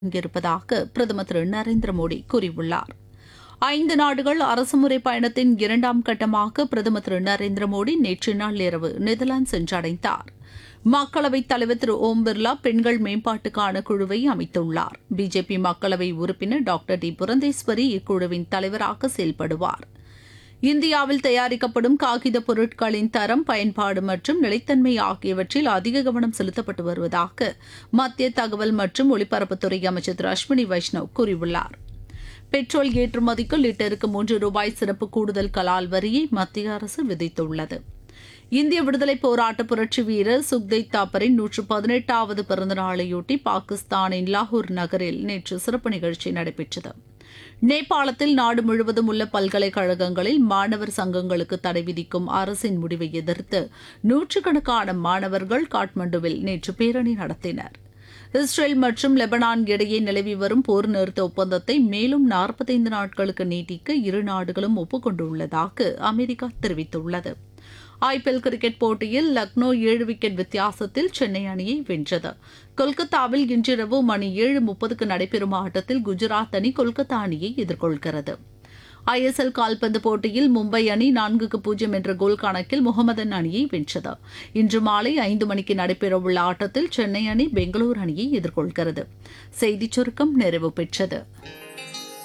இருப்பதாக பிரதமர் திரு நரேந்திர மோடி கூறியுள்ளார் ஐந்து நாடுகள் அரசுமுறை பயணத்தின் இரண்டாம் கட்டமாக பிரதமர் திரு நரேந்திர மோடி நேற்று நள்ளிரவு நெதர்லாந்து சென்றடைந்தார் மக்களவைத் தலைவர் திரு ஓம் பிர்லா பெண்கள் மேம்பாட்டுக்கான குழுவை அமைத்துள்ளார் பிஜேபி மக்களவை உறுப்பினர் டாக்டர் டி புரந்தேஸ்வரி இக்குழுவின் தலைவராக செயல்படுவார் இந்தியாவில் தயாரிக்கப்படும் காகித பொருட்களின் தரம் பயன்பாடு மற்றும் நிலைத்தன்மை ஆகியவற்றில் அதிக கவனம் செலுத்தப்பட்டு வருவதாக மத்திய தகவல் மற்றும் ஒலிபரப்புத்துறை அமைச்சர் திரு அஸ்வினி வைஷ்ணவ் கூறியுள்ளார் பெட்ரோல் ஏற்றுமதிக்கு லிட்டருக்கு மூன்று ரூபாய் சிறப்பு கூடுதல் கலால் வரியை மத்திய அரசு விதித்துள்ளது இந்திய விடுதலை போராட்ட புரட்சி வீரர் சுக்தேவ் தாப்பரின் நூற்று பதினெட்டாவது பிறந்த நாளையொட்டி பாகிஸ்தானின் லாகூர் நகரில் நேற்று சிறப்பு நிகழ்ச்சி நடைபெற்றது நேபாளத்தில் நாடு முழுவதும் உள்ள பல்கலைக்கழகங்களில் மாணவர் சங்கங்களுக்கு தடை விதிக்கும் அரசின் முடிவை எதிர்த்து நூற்றுக்கணக்கான மாணவர்கள் காட்மண்டுவில் நேற்று பேரணி நடத்தினர் இஸ்ரேல் மற்றும் லெபனான் இடையே நிலவி வரும் போர் நிறுத்த ஒப்பந்தத்தை மேலும் நாற்பத்தைந்து நாட்களுக்கு நீட்டிக்க இரு நாடுகளும் ஒப்புக்கொண்டுள்ளதாக அமெரிக்கா தெரிவித்துள்ளது ஐபிஎல் கிரிக்கெட் போட்டியில் லக்னோ ஏழு விக்கெட் வித்தியாசத்தில் சென்னை அணியை வென்றது கொல்கத்தாவில் இன்றிரவு மணி ஏழு முப்பதுக்கு நடைபெறும் ஆட்டத்தில் குஜராத் அணி கொல்கத்தா அணியை எதிர்கொள்கிறது ஐஎஸ்எல் கால்பந்து போட்டியில் மும்பை அணி நான்குக்கு பூஜ்ஜியம் என்ற கோல் கணக்கில் முகமதன் அணியை வென்றது இன்று மாலை ஐந்து மணிக்கு நடைபெறவுள்ள ஆட்டத்தில் சென்னை அணி பெங்களூரு அணியை எதிர்கொள்கிறது செய்திச் சுருக்கம் நிறைவு பெற்றது